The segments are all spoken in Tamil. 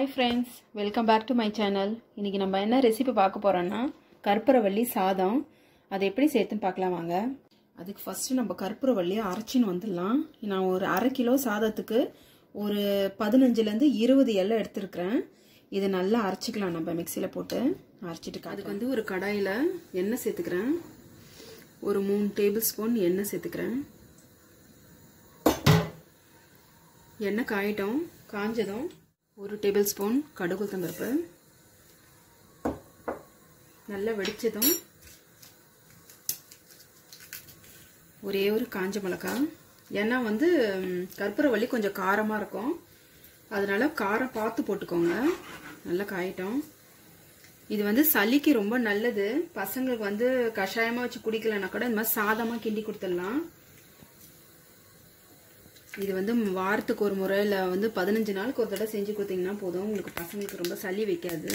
hi friends welcome back to my channel இன்றைக்கி நம்ம என்ன ரெசிபி பார்க்க போகிறோன்னா கற்பூரவள்ளி சாதம் அதை எப்படி சேர்த்துன்னு பார்க்கலாம் வாங்க அதுக்கு ஃபஸ்ட்டு நம்ம கற்பூரவள்ளியை அரைச்சின்னு வந்துடலாம் நான் ஒரு அரை கிலோ சாதத்துக்கு ஒரு பதினஞ்சுலேருந்து இருபது எல்லாம் எடுத்துருக்கிறேன் இதை நல்லா அரைச்சிக்கலாம் நம்ம மிக்சியில் போட்டு அரைச்சிட்டு அதுக்கு வந்து ஒரு கடாயில் எண்ணெய் சேர்த்துக்கிறேன் ஒரு மூணு டேபிள் ஸ்பூன் எண்ணெய் சேர்த்துக்கிறேன் எண்ணெய் காயிட்டோம் காஞ்சதும் ஒரு டேபிள் ஸ்பூன் கடுகு உளுத்தம்பருப்பு நல்லா வெடிச்சதும் ஒரே ஒரு காஞ்ச மிளகாய் ஏன்னா வந்து கற்பூரவள்ளி கொஞ்சம் காரமாக இருக்கும் அதனால காரம் பார்த்து போட்டுக்கோங்க நல்லா காயிட்டோம் இது வந்து சளிக்கு ரொம்ப நல்லது பசங்களுக்கு வந்து கஷாயமாக வச்சு குடிக்கலன்னா கூட இந்த மாதிரி சாதமாக கிண்டி கொடுத்துடலாம் இது வந்து வாரத்துக்கு ஒரு முறை இல்லை வந்து பதினஞ்சு நாளுக்கு ஒரு தடவை செஞ்சு கொடுத்தீங்கன்னா போதும் உங்களுக்கு பசங்களுக்கு ரொம்ப சளி வைக்காது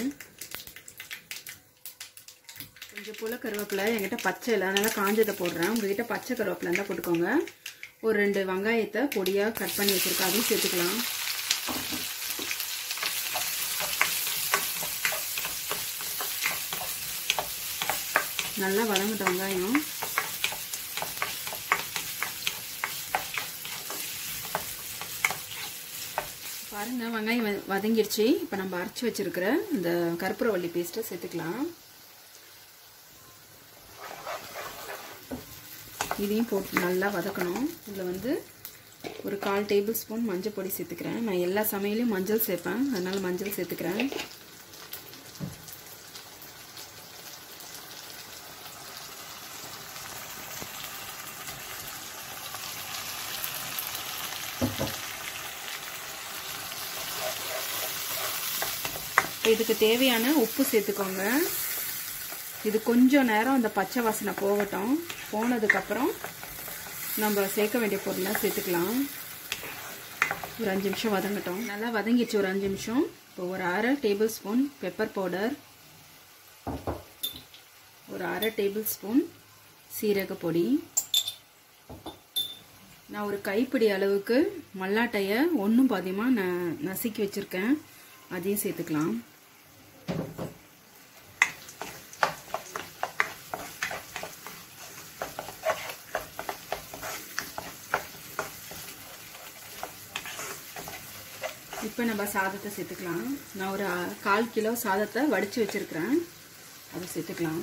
கொஞ்சம் போல் கருவேப்பிலை என்கிட்ட பச்சை இல்லை அதனால் காஞ்சதை போடுறேன் உங்ககிட்ட பச்சை கருவேப்பிலை இருந்தால் போட்டுக்கோங்க ஒரு ரெண்டு வெங்காயத்தை பொடியாக கட் பண்ணி வச்சுருக்கேன் அதையும் சேர்த்துக்கலாம் நல்லா வதங்கட்டும் வெங்காயம் பாருங்க வெங்காயம் வதங்கிடுச்சு இப்போ நம்ம அரைச்சி வச்சிருக்கிற இந்த கற்பூரவள்ளி பேஸ்ட்டை சேர்த்துக்கலாம் இதையும் போட்டு நல்லா வதக்கணும் இதில் வந்து ஒரு கால் டேபிள் ஸ்பூன் மஞ்சள் பொடி சேர்த்துக்கிறேன் நான் எல்லா சமையலையும் மஞ்சள் சேர்ப்பேன் அதனால் மஞ்சள் சேர்த்துக்கிறேன் இதுக்கு தேவையான உப்பு சேர்த்துக்கோங்க இது கொஞ்சம் நேரம் அந்த பச்சை வாசனை போகட்டும் போனதுக்கப்புறம் நம்ம சேர்க்க வேண்டிய பொருளை சேர்த்துக்கலாம் ஒரு அஞ்சு நிமிஷம் வதங்கட்டும் நல்லா வதங்கிடுச்சு ஒரு அஞ்சு நிமிஷம் இப்போ ஒரு அரை டேபிள் ஸ்பூன் பெப்பர் பவுடர் ஒரு அரை டேபிள் ஸ்பூன் சீரக பொடி நான் ஒரு கைப்பிடி அளவுக்கு மல்லாட்டையை ஒன்றும் பாதியமாக நான் நசுக்கி வச்சுருக்கேன் அதையும் சேர்த்துக்கலாம் இப்போ நம்ம சாதத்தை சேர்த்துக்கலாம் நான் ஒரு கால் கிலோ சாதத்தை வடித்து வச்சுருக்கிறேன் அதை சேர்த்துக்கலாம்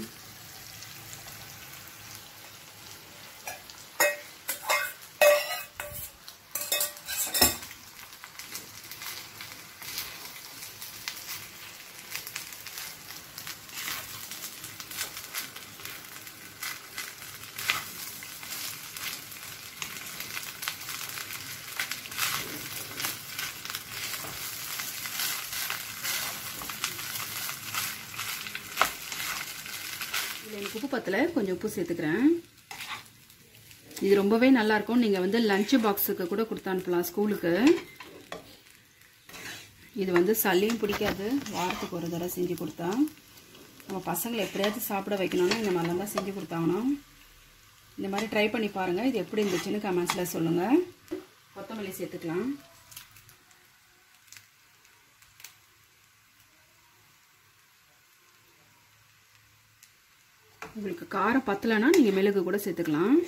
இதில் எனக்கு உப்பு பத்தலை கொஞ்சம் உப்பு சேர்த்துக்கிறேன் இது ரொம்பவே நல்லாயிருக்கும் நீங்கள் வந்து லஞ்ச் பாக்ஸுக்கு கூட கொடுத்து அனுப்பலாம் ஸ்கூலுக்கு இது வந்து சளியும் பிடிக்காது வாரத்துக்கு ஒரு தடவை செஞ்சு கொடுத்தா நம்ம பசங்களை எப்படியாவது சாப்பிட வைக்கணும்னா இந்த மாதிரிலாம் தான் செஞ்சு கொடுத்தாங்கணும் இந்த மாதிரி ட்ரை பண்ணி பாருங்கள் இது எப்படி இருந்துச்சுன்னு கமெண்ட்ஸில் சொல்லுங்கள் கொத்தமல்லி சேர்த்துக்கலாம் உங்களுக்கு காரம் பத்தலைன்னா நீங்கள் மிளகு கூட சேர்த்துக்கலாம்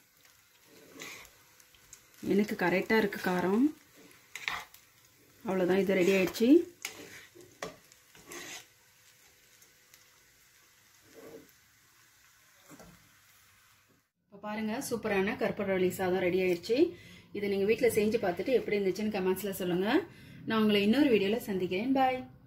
எனக்கு கரெக்டாக இருக்குது காரம் அவ்வளோதான் இது ரெடி ஆயிடுச்சு இப்போ பாருங்கள் சூப்பரான கற்பூரவள்ளி சாதம் ரெடி ஆயிடுச்சு இதை நீங்கள் வீட்டில் செஞ்சு பார்த்துட்டு எப்படி இருந்துச்சுன்னு கமெண்ட்ஸில் சொல்லுங்கள் நான் உங்களை இன்னொரு வீடியோவில் சந்திக்கிறேன் பாய்